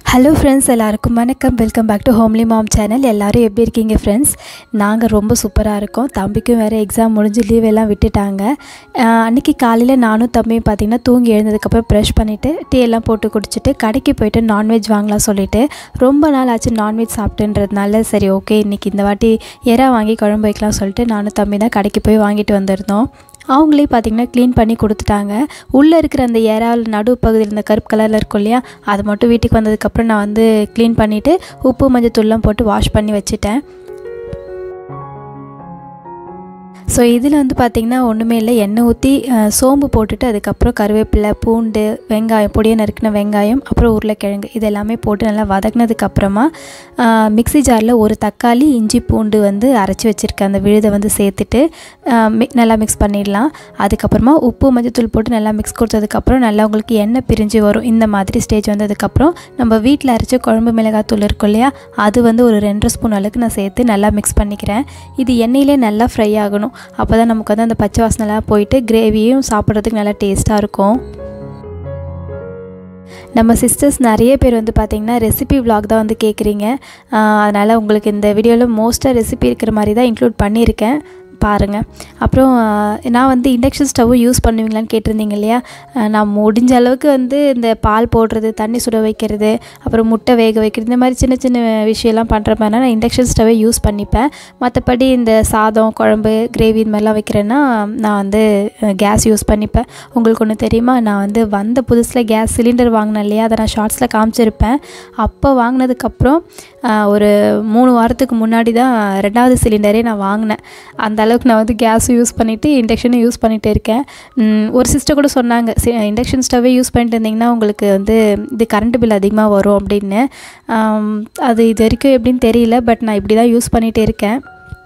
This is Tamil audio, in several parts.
ஹலோ ஃப்ரெண்ட்ஸ் எல்லாருக்கும் வணக்கம் welcome back to homely mom channel எல்லோரும் எப்படி இருக்கீங்க ஃப்ரெண்ட்ஸ் நாங்கள் ரொம்ப சூப்பராக இருக்கோம் தம்பிக்கும் வேறு எக்ஸாம் முடிஞ்சு லீவ் எல்லாம் விட்டுட்டாங்க ஆஹ் அன்னைக்கு காலையில் நானும் தம்பியும் பார்த்திங்கன்னா தூங்கி எழுந்ததுக்கப்புறம் ப்ரஷ் பண்ணிவிட்டு டீ எல்லாம் போட்டு குடிச்சிட்டு கடைக்கு போயிட்டு நான்வெஜ் வாங்கலாம் சொல்லிட்டு ரொம்ப நாள் ஆச்சு நான்வெஜ் சாப்பிட்டுன்றதுனால சரி ஓகே இன்றைக்கி இந்த வாட்டி எறா வாங்கி குழம்பு வைக்கலாம் சொல்லிட்டு நானும் தம்பி தான் கடைக்கு போய் வாங்கிட்டு வந்திருந்தோம் அவங்களே பார்த்திங்கன்னா க்ளீன் பண்ணி கொடுத்துட்டாங்க உள்ளே இருக்கிற அந்த இறால் நடு பகுதியில் இந்த கருப்பு கலரில் இருக்கும் இல்லையா அது மட்டும் வீட்டுக்கு வந்ததுக்கப்புறம் நான் வந்து க்ளீன் பண்ணிவிட்டு உப்பு மஞ்சள் தூள்லாம் போட்டு வாஷ் பண்ணி வச்சுட்டேன் ஸோ இதில் வந்து பார்த்திங்கன்னா ஒன்றுமே இல்லை எண்ணெய் ஊற்றி அஹ், சோம்பு போட்டுட்டு அதுக்கப்புறம் கருவேப்பிலை பூண்டு வெங்காயம் பொடியை நறுக்கின வெங்காயம் அப்புறம் உருளைக்கிழங்கு இது எல்லாமே போட்டு நல்லா வதக்குனதுக்கப்புறமா மிக்ஸி ஜாரில் ஒரு தக்காளி இஞ்சி பூண்டு வந்து அரைச்சி வச்சுருக்கேன் அந்த விழுதை வந்து சேர்த்துட்டு அஹ், மி- நல்லா மிக்ஸ் பண்ணிடலாம் அதுக்கப்புறமா உப்பு மஞ்சத்தூள் போட்டு நல்லா மிக்ஸ் கொடுத்ததுக்கப்புறம் நல்லா உங்களுக்கு எண்ணெய் பிரிஞ்சு வரும் இந்த மாதிரி ஸ்டேஜ் வந்ததுக்கப்புறம் நம்ம வீட்டில் அரைச்ச குழம்பு மிளகாத்தூள் இருக்கும் இல்லையா அது வந்து ஒரு ரெண்டரை ஸ்பூன் அளவுக்கு நான் சேர்த்து நல்லா மிக்ஸ் பண்ணிக்கிறேன் இது எண்ணெயிலே நல்லா ஃப்ரை ஆகணும் அப்போ தான் நமக்கு வந்து அந்த பச்சை வாசனைலாம் போயிட்டு கிரேவியும் சாப்பிட்றதுக்கு நல்லா டேஸ்ட்டாக இருக்கும் நம்ம சிஸ்டர்ஸ் நிறைய பேர் வந்து பார்த்திங்கன்னா ரெசிபி vlog தான் வந்து கேட்குறீங்க அதனால் உங்களுக்கு இந்த வீடியோவில் மோஸ்ட்டாக ரெசிபி இருக்கிற மாதிரி தான் இன்க்ளூட் பண்ணியிருக்கேன் பாருங்கள் அப்புறம் ஆஹ், நான் வந்து இண்டக்ஷன் ஸ்டவ்வும் யூஸ் பண்ணுவீங்களான்னு கேட்டிருந்தீங்க இல்லையா ஆஹ், நான் முடிஞ்ச அளவுக்கு வந்து இந்த பால் போடுறது தண்ணி சுட வைக்கிறது அப்புறம் முட்டை வேக வைக்கிறது இந்த மாதிரி சின்ன சின்ன விஷயம்லாம் பண்ணுற மாதிரினா நான் இண்டக்ஷன் ஸ்டவ்வே யூஸ் பண்ணிப்பேன் மற்றபடி இந்த சாதம் குழம்பு கிரேவி இது மாதிரிலாம் வைக்கிறேன்னா நான் வந்து கேஸ் யூஸ் பண்ணிப்பேன் உங்களுக்கு ஒன்று தெரியுமா நான் வந்து வந்த புதுசில் கேஸ் சிலிண்டர் வாங்கினேன் இல்லையா அதை நான் ஷார்ட்ஸில் காமிச்சிருப்பேன் அப்போ வாங்கினதுக்கப்புறம் ஒரு மூணு வாரத்துக்கு முன்னாடி தான் ரெண்டாவது சிலிண்டரே நான் வாங்கினேன் அந்த அளவுக்கு நான் வந்து கேஸும் யூஸ் பண்ணிவிட்டு இண்டக்ஷனும் யூஸ் பண்ணிகிட்டு இருக்கேன் உம், ஒரு சிஸ்டர் கூட சொன்னாங்க இண்டக்ஷன் ஸ்டவ்வே யூஸ் பண்ணிட்டு இருந்தீங்கன்னா உங்களுக்கு வந்து இது கரண்ட் பில் அதிகமாக வரும் அப்படின்னு ஆம், அது இது வரைக்கும் எப்படின்னு தெரியல பட் நான் இப்படி தான் யூஸ் பண்ணிகிட்டு இருக்கேன்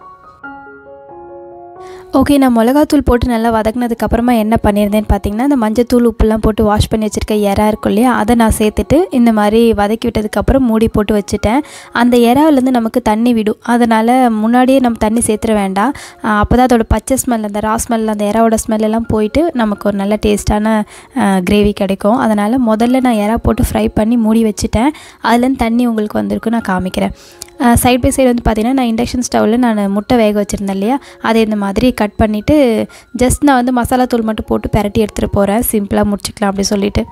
ஓகே நான் மிளகாத்தூள் போட்டு நல்லா வதக்குனதுக்கு அப்புறமா என்ன பண்ணியிருந்தேன்னு பார்த்தீங்கன்னா இந்த மஞ்சத்தூள் உப்புலாம் போட்டு வாஷ் பண்ணி வச்சுருக்க இறா இருக்கும் இல்லையா அதை நான் சேர்த்துட்டு இந்த மாதிரி வதக்கி விட்டதுக்கப்புறம் மூடி போட்டு வச்சுட்டேன் அந்த இறாவிலேருந்து நமக்கு தண்ணி விடும் அதனால் முன்னாடியே நம்ம தண்ணி சேர்த்துட வேண்டாம் அப்போ தான் அதோட பச்சை ஸ்மெல் அந்த ரா ஸ்மெல் அந்த இறாவோட ஸ்மெல் எல்லாம் போயிட்டு நமக்கு ஒரு நல்ல டேஸ்ட்டான கிரேவி கிடைக்கும் அதனால் முதல்ல நான் இறா போட்டு ஃப்ரை பண்ணி மூடி வச்சுட்டேன் அதுலேருந்து தண்ணி உங்களுக்கு வந்திருக்கு நான் காமிக்கிறேன் சைட் பை சைடு வந்து பார்த்தீங்கன்னா நான் இண்டக்ஷன் ஸ்டவ்வில் நான் முட்டை வேக வச்சுருந்தேன் இல்லையா அதை இந்த மாதிரி கட் பண்ணிவிட்டு ஜஸ்ட் நான் வந்து மசாலா தூள் மட்டும் போட்டு பெரட்டி எடுத்துகிட்டு போகிறேன் சிம்பிளாக முடிச்சுக்கலாம் அப்படி சொல்லிட்டு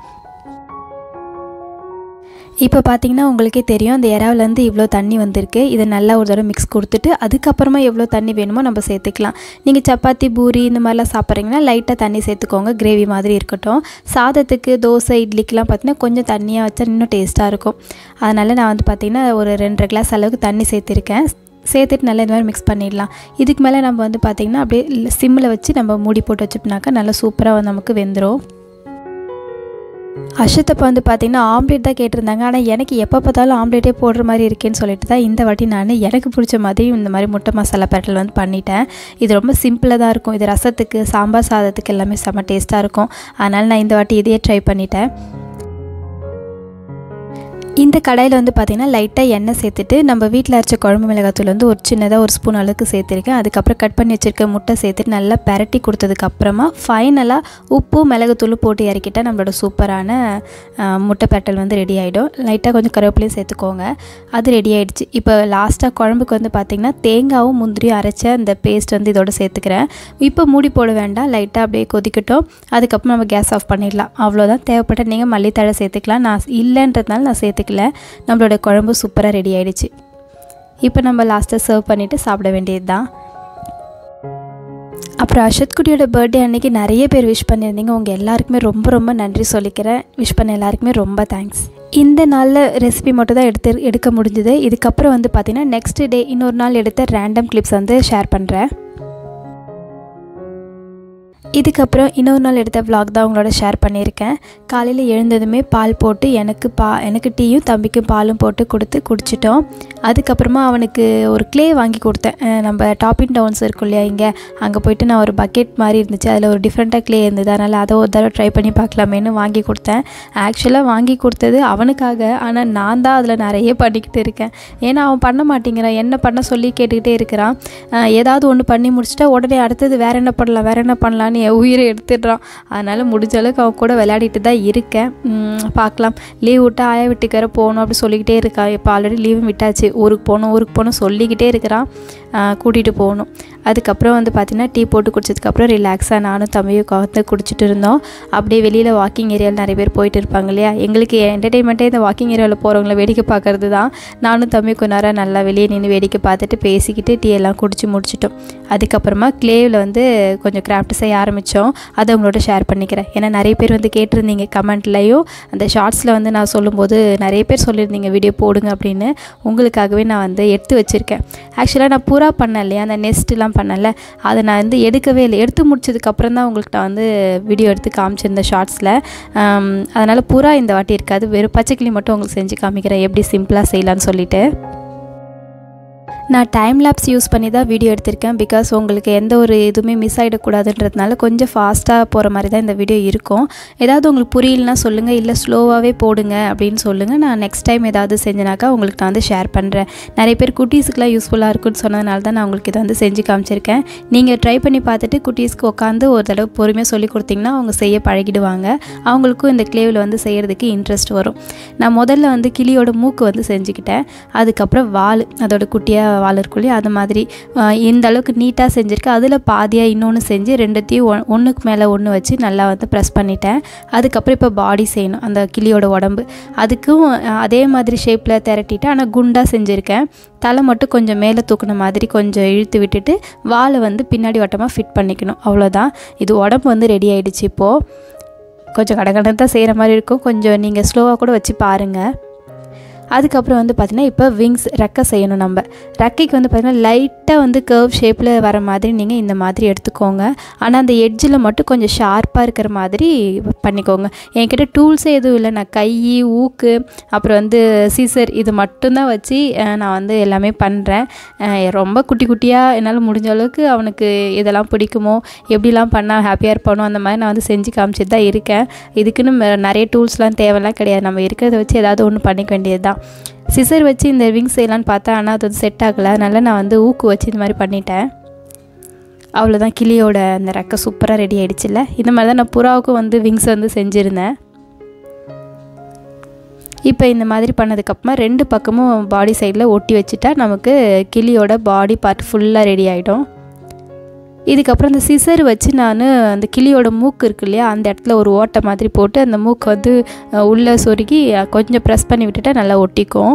இப்போ பார்த்தீங்கன்னா உங்களுக்கே தெரியும் அந்த இறாவிலேருந்து இவ்வளோ தண்ணி வந்திருக்கு இதை நல்லா ஒரு தடவை மிக்ஸ் கொடுத்துட்டு அதுக்கப்புறமா எவ்வளோ தண்ணி வேணுமோ நம்ம சேர்த்துக்கலாம் நீங்கள் சப்பாத்தி பூரி இந்த மாதிரிலாம் சாப்பிட்றீங்கன்னா லைட்டாக தண்ணி சேர்த்துக்கோங்க கிரேவி மாதிரி இருக்கட்டும் சாதத்துக்கு தோசை இட்லிக்கெலாம் பார்த்தீங்கன்னா கொஞ்சம் தண்ணியாக வச்சா இன்னும் டேஸ்ட்டாக இருக்கும் அதனால் நான் வந்து பார்த்திங்கன்னா ஒரு ரெண்டரை கிளாஸ் அளவுக்கு தண்ணி சேர்த்துருக்கேன் சேர்த்துட்டு நல்லா இந்த மாதிரி மிக்ஸ் பண்ணிடலாம் இதுக்கு மேலே நம்ம வந்து பார்த்திங்கன்னா அப்படியே சிம்மில் வச்சு நம்ம மூடி போட்டு வச்சுட்டோம்னாக்கா நல்லா சூப்பராக வந்து நமக்கு வெந்துடும் அஷத்தப்பா வந்து பார்த்தீங்கன்னா ஆம்லேட் தான் கேட்டிருந்தாங்க ஆனால் எனக்கு எப்போ பார்த்தாலும் ஆம்லேட்டே போடுற மாதிரி இருக்கேன்னு சொல்லிட்டு தான் இந்த வாட்டி நான் எனக்கு பிடிச்ச மாதிரி இந்த மாதிரி முட்டை மசாலா பேட்டல் வந்து பண்ணிட்டேன் இது ரொம்ப சிம்பிளாக தான் இருக்கும் இது ரசத்துக்கு சாம்பார் சாதத்துக்கு எல்லாமே செம்ம டேஸ்ட்டாக இருக்கும் அதனால் நான் இந்த வாட்டி இதையே ட்ரை பண்ணிட்டேன் இந்த கடையில் வந்து பார்த்திங்கன்னா லைட்டாக எண்ணெய் சேர்த்துட்டு நம்ம வீட்டில் அரைச்ச குழம்பு மிளகாத்தூள் வந்து ஒரு சின்னதாக ஒரு ஸ்பூன் அளவுக்கு சேர்த்துருக்கேன் அதுக்கப்புறம் கட் பண்ணி வச்சுருக்க முட்டை சேர்த்துட்டு நல்லா பெரட்டி கொடுத்ததுக்கப்புறமா ஃபைனலாக உப்பு மிளகுத்தூள் போட்டு இறக்கிட்டால் நம்மளோட சூப்பரான ஆ, முட்டை பெட்டல் வந்து ரெடி ஆகிடும் லைட்டாக கொஞ்சம் கருவேப்பிலையும் சேர்த்துக்கோங்க அது ரெடி ஆகிடுச்சு இப்போ லாஸ்ட்டாக குழம்புக்கு வந்து பார்த்திங்கன்னா தேங்காவும் முந்திரியும் அரைச்ச அந்த பேஸ்ட் வந்து இதோட சேர்த்துக்கிறேன் இப்போ மூடி போட வேண்டாம் லைட்டாக அப்படியே கொதிக்கட்டும் அதுக்கப்புறம் நம்ம கேஸ் ஆஃப் பண்ணிடலாம் அவ்வளோதான் தேவைப்பட்ட நீங்கள் மல்லித்தழை சேர்த்துக்கலாம் நான் இல்லைன்றதுனால நான் சேர்த்துக்கல நம்மளோட குழம்பு சூப்பராக ரெடி ஆயிடுச்சு இப்போ நம்ம லாஸ்ட்டாக சர்வ் பண்ணிவிட்டு சாப்பிட வேண்டியது தான் அப்புறம் அஷத் குட்டியோட பர்த்டே அன்னைக்கு நிறைய பேர் விஷ் பண்ணியிருந்தீங்க உங்கள் எல்லாருக்குமே ரொம்ப ரொம்ப நன்றி சொல்லிக்கிறேன் விஷ் பண்ண எல்லாருக்குமே ரொம்ப தேங்க்ஸ் இந்த நாளில் ரெசிபி மட்டும் தான் எடுத்து எடுக்க முடிஞ்சுது இதுக்கப்புறம் வந்து பார்த்திங்கன்னா நெக்ஸ்ட் டே இன்னொரு நாள் எடுத்த ரேண்டம் கிளிப்ஸ் வந்து ஷேர் பண்ணுறேன் இதுக்கப்புறம் இன்னொரு நாள் எடுத்த vlog தான் உங்களோட ஷேர் பண்ணியிருக்கேன் காலையில் எழுந்ததுமே பால் போட்டு எனக்கு பா எனக்கு டீயும் தம்பிக்கும் பாலும் போட்டு கொடுத்து குடிச்சிட்டோம் அதுக்கப்புறமா அவனுக்கு ஒரு க்ளே வாங்கி கொடுத்தேன் அஹ் நம்ம டாப்பின் டவுன்ஸ் இருக்கும் இல்லையா இங்கே அங்கே போயிட்டு நான் ஒரு பக்கெட் மாதிரி இருந்துச்சு அதில் ஒரு டிஃப்ரெண்ட்டாக க்ளே இருந்தது அதனால் அதை ஒரு தடவை ட்ரை பண்ணி பார்க்கலாமேன்னு வாங்கி கொடுத்தேன் ஆக்சுவலாக வாங்கி கொடுத்தது அவனுக்காக ஆனால் நான் தான் அதில் நிறைய பண்ணிக்கிட்டு இருக்கேன் ஏன்னா அவன் பண்ண மாட்டேங்கிறான் என்ன பண்ண சொல்லி கேட்டுக்கிட்டே இருக்கிறான் அஹ் ஏதாவது ஒன்று பண்ணி முடிச்சிட்டா உடனே அடுத்தது வேறு என்ன பண்ணலாம் வேறு என்ன பண்ணலான்னு என் உயிரை எடுத்துடுறான் அதனால் முடிஞ்ச அளவுக்கு அவன் கூட விளையாடிட்டு தான் இருக்கேன் உம், பார்க்கலாம் லீவ் விட்டா ஆயா வீட்டுக்கு வேறு போகணும் அப்படி சொல்லிக்கிட்டே இருக்கா இப்போ ஆல்ரெடி லீவும் விட்டாச்சு ஊருக்கு போகணும் ஊருக்கு போகணும் சொல்லிக்கிட்டே இருக்கிறான் கூட்டிகிட்டு போகணும் அதுக்கப்புறம் வந்து பார்த்திங்கன்னா டீ போட்டு குடிச்சதுக்கப்புறம் ரிலாக்ஸாக நானும் தம்பியும் உட்காந்து குடிச்சிட்டு இருந்தோம் அப்படியே வெளியில் வாக்கிங் ஏரியாவில் நிறைய பேர் போயிட்டு இருப்பாங்க இல்லையா எங்களுக்கு என்டர்டெயின்மெண்ட்டே இந்த வாக்கிங் ஏரியாவில் போகிறவங்கள வேடிக்கை பார்க்கறது தான் நானும் தம்பி கொஞ்ச நேரம் நல்லா வெளியே நின்று வேடிக்கை பார்த்துட்டு பேசிக்கிட்டு டீ எல்லாம் குடிச்சு முடிச்சிட்டோம் அதுக்கப்புறமா க்ளேவில் வந்து கொஞ்சம் கிராஃப்ட் செய்ய ஆரம்பித்தோம் அதை உங்களோட ஷேர் பண்ணிக்கிறேன் ஏன்னா நிறைய பேர் வந்து கேட்டிருந்தீங்க கமெண்ட்லையும் அந்த ஷார்ட்ஸில் வந்து நான் சொல்லும்போது நிறைய பேர் சொல்லியிருந்தீங்க வீடியோ போடுங்க அப்படின்னு உங்களுக்காகவே நான் வந்து எடுத்து வச்சுருக்கேன் ஆக்சுவலாக நான் புறா பண்ணேன் இல்லையா அந்த நெஸ்ட்லாம் பண்ணல அதை நான் வந்து எடுக்கவே இல்லை எடுத்து முடிச்சதுக்கப்புறம் தான் உங்களுக்கு நான் வந்து வீடியோ எடுத்து காமிச்சிருந்தேன் ஷார்ட்ஸில் அதனால் புறா இந்த வாட்டி இருக்காது வெறும் பச்சைக்கிளி மட்டும் உங்களுக்கு செஞ்சு காமிக்கிறேன் எப்படி சிம்பிளாக செய்யலான்னு சொல்லிட்டு நான் டைம் லேப்ஸ் யூஸ் பண்ணி தான் வீடியோ எடுத்திருக்கேன் பிகாஸ் உங்களுக்கு எந்த ஒரு இதுவுமே மிஸ் ஆகிடக்கூடாதுன்றதுனால கொஞ்சம் ஃபாஸ்ட்டாக போகிற மாதிரி தான் இந்த வீடியோ இருக்கும் ஏதாவது உங்களுக்கு புரியலனா சொல்லுங்கள் இல்லை ஸ்லோவாகவே போடுங்க அப்படின்னு சொல்லுங்கள் நான் நெக்ஸ்ட் டைம் ஏதாவது செஞ்சனாக்கா உங்களுக்கு நான் வந்து ஷேர் பண்ணுறேன் நிறைய பேர் குட்டீஸுக்குலாம் யூஸ்ஃபுல்லாக இருக்குன்னு சொன்னதுனால தான் நான் உங்களுக்கு இதை வந்து செஞ்சு காமிச்சிருக்கேன் நீங்கள் ட்ரை பண்ணி பார்த்துட்டு குட்டீஸ்க்கு உட்காந்து ஒரு தடவை பொறுமையாக சொல்லி கொடுத்தீங்கன்னா அவங்க செய்ய பழகிடுவாங்க அவங்களுக்கும் இந்த கிளேவில் வந்து செய்கிறதுக்கு இன்ட்ரெஸ்ட் வரும் நான் முதல்ல வந்து கிளியோட மூக்கு வந்து செஞ்சுக்கிட்டேன் அதுக்கப்புறம் வால் அதோட குட்டியாக வால் இருக்கும் இல்லையா அது மாதிரி ஆஹ் இந்த அளவுக்கு நீட்டாக செஞ்சுருக்கேன் அதில் பாதியாக இன்னொன்று செஞ்சு ரெண்டுத்தையும் ஒ- ஒன்றுக்கு மேலே ஒன்று வச்சு நல்லா வந்து ப்ரெஸ் பண்ணிட்டேன் அதுக்கப்புறம் இப்போ பாடி செய்யணும் அந்த கிளியோட உடம்பு அதுக்கும் ஆஹ் அதே மாதிரி ஷேப்பில் திரட்டிட்டு ஆனால் குண்டாக செஞ்சுருக்கேன் தலை மட்டும் கொஞ்சம் மேலே தூக்குன மாதிரி கொஞ்சம் இழுத்து விட்டுட்டு வாலை வந்து பின்னாடி வட்டமாக ஃபிட் பண்ணிக்கணும் அவ்வளோதான் இது உடம்பு வந்து ரெடி ஆயிடுச்சு இப்போது கொஞ்சம் கடகடன்னு தான் செய்கிற மாதிரி இருக்கும் கொஞ்சம் நீங்கள் ஸ்லோவாக கூட வச்சு பாருங்கள் அதுக்கப்புறம் வந்து பார்த்திங்கன்னா இப்போ விங்ஸ் ரெக்கை செய்யணும் நம்ம ரெக்கைக்கு வந்து பார்த்திங்கன்னா லைட்டாக வந்து கர்வ் ஷேப்பில் வர மாதிரி நீங்கள் இந்த மாதிரி எடுத்துக்கோங்க ஆனால் அந்த எட்ஜில் மட்டும் கொஞ்சம் ஷார்ப்பாக இருக்கிற மாதிரி பண்ணிக்கோங்க என்கிட்ட டூல்ஸே எதுவும் இல்லை நான் கை ஊக்கு அப்புறம் வந்து சீசர் இது மட்டும்தான் வச்சு அஹ், நான் வந்து எல்லாமே பண்ணுறேன் ரொம்ப குட்டி குட்டியாக என்னால் முடிஞ்ச அளவுக்கு அவனுக்கு இதெல்லாம் பிடிக்குமோ எப்படிலாம் பண்ணால் ஹாப்பியாக இருப்பானோ அந்த மாதிரி நான் வந்து செஞ்சு காமிச்சிட்டு தான் இருக்கேன் இதுக்குன்னு ம- நிறைய டூல்ஸ்லாம் தேவைலாம் கிடையாது நம்ம இருக்கிறத வச்சு ஏதாவது ஒன்று பண்ணிக்க வேண்டியது தான் சிசர் வச்சு இந்த விங்ஸ் செய்யலான்னு பார்த்தா ஆனால் அது வந்து செட் ஆகலை அதனால நான் வந்து ஊக்கு வச்சு இந்த மாதிரி பண்ணிட்டேன் அவ்வளோதான் கிளியோட அந்த ரெக்கை சூப்பராக ரெடி ஆயிடுச்சுல்ல இந்த மாதிரி தான் நான் புறாவுக்கும் வந்து விங்ஸ் வந்து செஞ்சுருந்தேன் இப்போ இந்த மாதிரி பண்ணதுக்கப்புறமா ரெண்டு பக்கமும் பாடி சைடில் ஒட்டி வச்சுட்டா நமக்கு கிளியோட பாடி பார்ட் ஃபுல்லாக ரெடி ஆகிடும் இதுக்கப்புறம் அந்த சிசர் வச்சு நான் அந்த கிளியோட மூக்கு இருக்கு இல்லையா அந்த இடத்துல ஒரு ஓட்டை மாதிரி போட்டு அந்த மூக்கு வந்து அஹ், உள்ளே சொருகி அஹ், கொஞ்சம் ப்ரெஸ் பண்ணி விட்டுட்டா நல்லா ஒட்டிக்கும்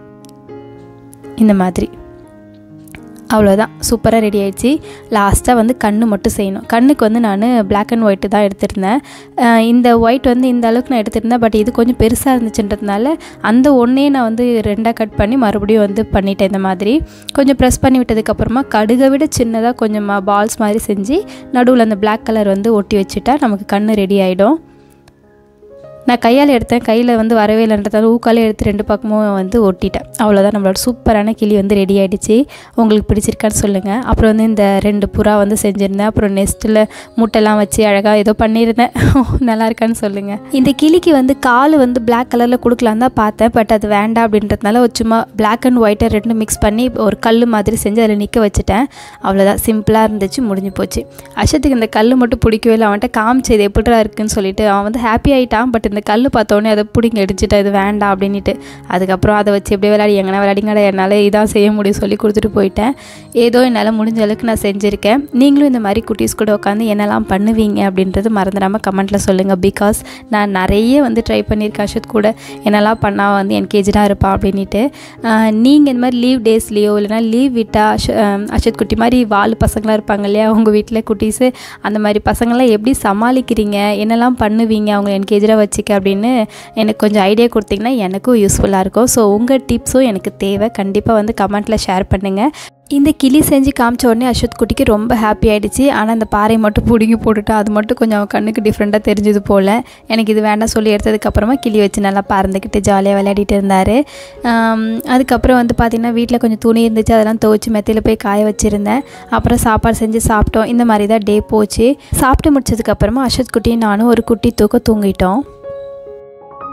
இந்த மாதிரி அவ்வளோதான் சூப்பராக ரெடி ஆயிடுச்சு லாஸ்ட்டாக வந்து கண்ணு மட்டும் செய்யணும் கண்ணுக்கு வந்து நான் Black அண்ட் ஒயிட்டு தான் எடுத்திருந்தேன் அஹ் இந்த ஒயிட் வந்து இந்த அளவுக்கு நான் எடுத்திருந்தேன் பட் இது கொஞ்சம் பெருசாக இருந்துச்சுன்றதுனால அந்த ஒன்றே நான் வந்து ரெண்டாக கட் பண்ணி மறுபடியும் வந்து பண்ணிட்டேன் இந்த மாதிரி கொஞ்சம் ப்ரெஸ் பண்ணி விட்டதுக்கப்புறமா கடுகை விட சின்னதாக கொஞ்சம் பால்ஸ் மாதிரி செஞ்சு நடுவில் அந்த Black கலர் வந்து ஒட்டி வச்சுட்டா நமக்கு கண்ணு ரெடி ஆகிடும் நான் கையால் எடுத்தேன் கையில் வந்து வரவே இல்லைன்றதால ஊக்காலே எடுத்து ரெண்டு பக்கமும் வந்து ஒட்டிட்டேன் அவ்வளோதான் நம்மளோட சூப்பரான கிளி வந்து ரெடி ஆகிடுச்சு உங்களுக்கு பிடிச்சிருக்கான்னு சொல்லுங்கள் அப்புறம் வந்து இந்த ரெண்டு புறா வந்து செஞ்சுருந்தேன் அப்புறம் நெஸ்ட்டில் முட்டைலாம் வச்சு அழகாக ஏதோ பண்ணியிருந்தேன் நல்லா இருக்கான்னு சொல்லுங்கள் இந்த கிளிக்கு வந்து கால் வந்து Black கலரில் கொடுக்கலான்னு தான் பார்த்தேன் பட் அது வேண்டாம் அப்படின்றதுனால ஒரு சும்மா Black அண்ட் ஒயிட்டை ரெண்டும் மிக்ஸ் பண்ணி ஒரு கல் மாதிரி செஞ்சு அதில் நிற்க வச்சுட்டேன் அவ்வளோதான் சிம்பிளாக இருந்துச்சு முடிஞ்சு போச்சு அஷத்துக்கு இந்த கல் மட்டும் பிடிக்கவே இல்லை அவன்கிட்ட காமிச்சு இது எப்படிடா இருக்குன்னு சொல்லிட்டு அவன் வந்து ஹாப்பி ஆகிட்டான் பட் இந்த கல் பார்த்தோன்னே அதை பிடிங்க அடிச்சுட்டா இது வேண்டாம் அப்படின்ட்டு அதுக்கப்புறம் அதை வச்சு எப்படியே விளையாடி எங்கன்னா விளையாடிங்கடா என்னால் இதான் செய்ய முடியும் சொல்லி கொடுத்துட்டு போயிட்டேன் ஏதோ என்னால் முடிஞ்ச அளவுக்கு நான் செஞ்சுருக்கேன் நீங்களும் இந்த மாதிரி குட்டீஸ் கூட உட்காந்து என்னெல்லாம் பண்ணுவீங்க அப்படின்றது மறந்துடாமல் கமெண்ட்டில் சொல்லுங்கள் பிகாஸ் நான் நிறைய வந்து ட்ரை பண்ணியிருக்கேன் அஷத் கூட என்னெல்லாம் பண்ணால் வந்து என்கேஜாக இருப்பான் அப்படின்ட்டு நீங்கள் இந்த மாதிரி லீவ் டேஸ்லேயோ இல்லைனா லீவ் விட்டால் அஷ ஆஹ் அஷத் குட்டி மாதிரி வால் பசங்களாம் இருப்பாங்க இல்லையா உங்கள் வீட்டில் குட்டீஸு அந்த மாதிரி பசங்களாம் எப்படி சமாளிக்கிறீங்க என்னெல்லாம் பண்ணுவீங்க அவங்க என்கேஜாக வச்சுக்க அப்படின்னு எனக்கு கொஞ்சம் ஐடியா கொடுத்தீங்கன்னா எனக்கும் யூஸ்ஃபுல்லாக இருக்கும் ஸோ உங்கள் டிப்ஸும் எனக்கு தேவை கண்டிப்பாக வந்து கமெண்ட்டில் ஷேர் பண்ணுங்கள் இந்த கிளி செஞ்சு காமிச்ச உடனே அஸ்வத் குட்டிக்கு ரொம்ப ஹாப்பி ஆயிடுச்சு ஆனால் அந்த பாறை மட்டும் பிடுங்கி போட்டுட்டு அது மட்டும் கொஞ்சம் அவன் கண்ணுக்கு டிஃப்ரெண்ட்டாக தெரிஞ்சது போல் எனக்கு இது வேண்டாம் சொல்லி எடுத்ததுக்கப்புறமா கிளி வச்சு நல்லா பறந்துக்கிட்டு ஜாலியாக விளையாடிட்டு இருந்தார் அதுக்கப்புறம் வந்து பார்த்திங்கன்னா வீட்டில் கொஞ்சம் துணி இருந்துச்சு அதெல்லாம் துவைச்சி மெத்தையில் போய் காய வச்சுருந்தேன் அப்புறம் சாப்பாடு செஞ்சு சாப்பிட்டோம் இந்த மாதிரி தான் டே போச்சு சாப்பிட்டு முடிச்சதுக்கப்புறமா அஸ்வத் குட்டியும் நானும் ஒரு குட்டி தூக்கம் தூங்கிட்டோம்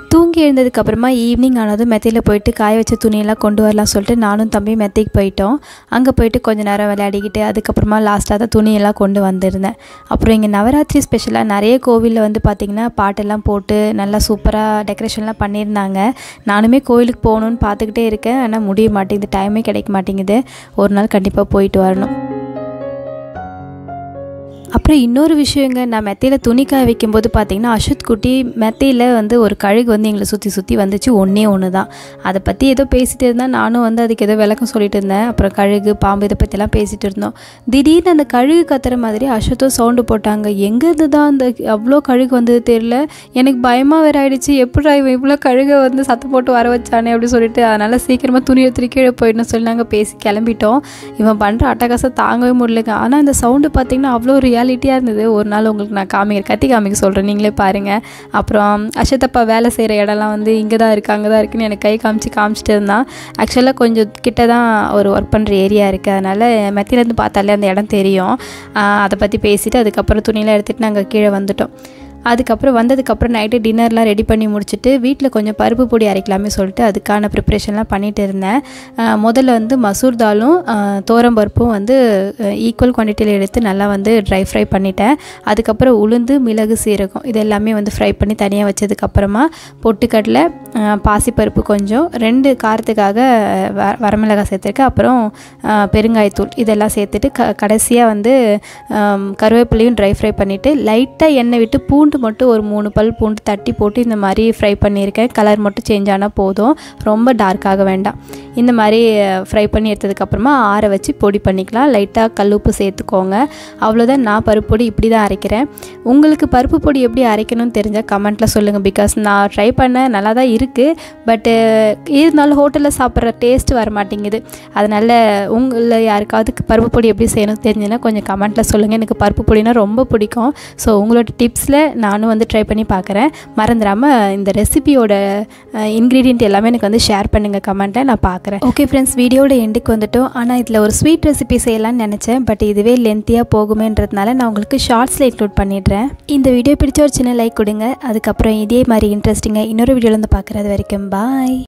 தூங்கி எழுந்ததுக்கப்புறமா ஈவினிங் ஆனதும் மெத்தையில் போயிட்டு காய வச்ச துணியெல்லாம் கொண்டு வரலாம் சொல்லிட்டு நானும் தம்பி மெத்தைக்கு போயிட்டோம் அங்கே போயிட்டு கொஞ்ச நேரம் விளையாடிக்கிட்டு அதுக்கப்புறமா லாஸ்ட்டாக தான் துணியெல்லாம் கொண்டு வந்திருந்தேன் அப்புறம் இங்கே நவராத்திரி ஸ்பெஷலாக நிறைய கோவிலில் வந்து பார்த்திங்கன்னா பாட்டெல்லாம் போட்டு நல்லா சூப்பராக டெக்கரேஷன்லாம் பண்ணியிருந்தாங்க நானுமே கோவிலுக்கு போகணுன்னு பார்த்துக்கிட்டே இருக்கேன் ஆனால் முடிய மாட்டேங்குது டைமே கிடைக்க மாட்டேங்குது ஒரு நாள் கண்டிப்பாக போயிட்டு வரணும் அப்புறம் இன்னொரு விஷயங்க நான் மெத்தையில் துணி காய வைக்கும்போது பார்த்தீங்கன்னா அஷத் குட்டி மெத்தையில் வந்து ஒரு கழுகு வந்து எங்களை சுற்றி சுற்றி வந்துச்சு ஒன்றே ஒன்று தான் அதை பற்றி ஏதோ பேசிகிட்டு இருந்தேன் நானும் வந்து அதுக்கு ஏதோ விளக்கம் சொல்லிட்டு இருந்தேன் அப்புறம் கழுகு பாம்பு இதை பற்றிலாம் பேசிகிட்டு இருந்தோம் திடீர்னு அந்த கழுகு கத்துற மாதிரி அஷத்தும் சவுண்டு போட்டாங்க எங்கேருந்து தான் அந்த அவ்வளோ கழுகு வந்தது தெரியல எனக்கு பயமாக வேற ஆயிடுச்சு எப்படி இவன் இவ்வளோ கழுகை வந்து சத்தம் போட்டு வர வச்சானே அப்படின்னு சொல்லிட்டு அதனால் சீக்கிரமாக துணி எடுத்துட்டு கீழே போயிடணும் சொல்லி நாங்கள் பேசி கிளம்பிட்டோம் இவன் பண்ணுற அட்டகாசம் தாங்கவே முடியலங்க ஆனால் அந்த சவுண்டு பார்த்திங்கன்னா அவ்வளோ ரியாலிட்டியாக இருந்தது ஒரு நாள் உங்களுக்கு நான் காமிக்கிறேன் கத்தி காமிக்க சொல்கிறேன் நீங்களே பாருங்கள் அப்புறம் அஷத்தப்பா வேலை செய்கிற இடம்லாம் வந்து இங்கே தான் இருக்குது அங்கே தான் இருக்குன்னு எனக்கு கை காமிச்சு காமிச்சிட்டு இருந்தான் ஆக்சுவலாக கொஞ்சம் கிட்ட தான் ஒரு ஒர்க் பண்ணுற ஏரியா இருக்குது அதனால் மெத்திலேருந்து பார்த்தாலே அந்த இடம் தெரியும் அதை பற்றி பேசிவிட்டு அதுக்கப்புறம் துணியெல்லாம் எடுத்துகிட்டு நாங்கள் கீழே வந்துட்டோம் அதுக்கப்புறம் வந்ததுக்கப்புறம் நைட்டு டின்னர்லாம் ரெடி பண்ணி முடிச்சுட்டு வீட்டில் கொஞ்சம் பருப்பு பொடி அரைக்கலாமே சொல்லிட்டு அதுக்கான ப்ரிப்ரேஷன்லாம் பண்ணிகிட்டு இருந்தேன் முதல்ல வந்து மசூர் தாலும் பருப்பும் வந்து ஈக்குவல் குவான்டிட்டியில் எடுத்து நல்லா வந்து ட்ரை ஃப்ரை பண்ணிட்டேன் அதுக்கப்புறம் உளுந்து மிளகு சீரகம் இது எல்லாமே வந்து ஃப்ரை பண்ணி தனியாக வச்சதுக்கப்புறமா பொட்டுக்கடலை பாசிப்பருப்பு கொஞ்சம் ரெண்டு காரத்துக்காக வ வரமிளகாய் சேர்த்துருக்கேன் அப்புறம் பெருங்காயத்தூள் இதெல்லாம் சேர்த்துட்டு க கடைசியாக வந்து கருவேப்பிலையும் ட்ரை ஃப்ரை பண்ணிவிட்டு லைட்டாக எண்ணெய் விட்டு பூண்டு மட்டும் ஒரு மூணு பல் பூண்டு தட்டி போட்டு இந்த மாதிரி ஃப்ரை பண்ணியிருக்கேன் கலர் மட்டும் சேஞ்ச் ஆனால் போதும் ரொம்ப டார்க்காக வேண்டாம் இந்த மாதிரி ஃப்ரை பண்ணி எடுத்ததுக்கப்புறமா ஆற வச்சு பொடி பண்ணிக்கலாம் லைட்டாக கல் உப்பு சேர்த்துக்கோங்க அவ்வளோதான் நான் பருப்பு பொடி இப்படி தான் அரைக்கிறேன் உங்களுக்கு பருப்பு பொடி எப்படி அரைக்கணும்னு தெரிஞ்சால் கமெண்ட்டில் சொல்லுங்கள் பிகாஸ் நான் ட்ரை பண்ணேன் நல்லா தான் இருக்குது பட்டு இருந்தாலும் ஹோட்டலில் சாப்பிட்ற டேஸ்ட் வர மாட்டேங்குது அதனால் உங்களில் யாருக்காவது பருப்பு பொடி எப்படி செய்யணும் தெரிஞ்சுன்னா கொஞ்சம் கமெண்ட்டில் சொல்லுங்கள் எனக்கு பருப்பு பொடினா ரொம்ப பிடிக்கும் ஸோ உங்களோட டிப்ஸில் நானும் வந்து ட்ரை பண்ணி பார்க்குறேன் மறந்துடாமல் இந்த ரெசிபியோட இன்க்ரீடியன்ட் எல்லாமே எனக்கு வந்து ஷேர் பண்ணுங்கள் கமெண்ட்டை நான் பார்க்குறேன் ஓகே ஃப்ரெண்ட்ஸ் வீடியோட எண்டுக்கு வந்துட்டோம் ஆனால் இதில் ஒரு ஸ்வீட் ரெசிபி செய்யலாம்னு நினச்சேன் பட் இதுவே லென்த்தியாக போகுமேன்றதுனால நான் உங்களுக்கு ஷார்ட்ஸில் இன்க்ளூட் பண்ணிடுறேன் இந்த வீடியோ பிடிச்ச ஒரு சின்ன லைக் கொடுங்க அதுக்கப்புறம் இதே மாதிரி இன்ட்ரெஸ்டிங்காக இன்னொரு வீடியோவில் வந்து பார்க்குறது வரைக்கும் பாய்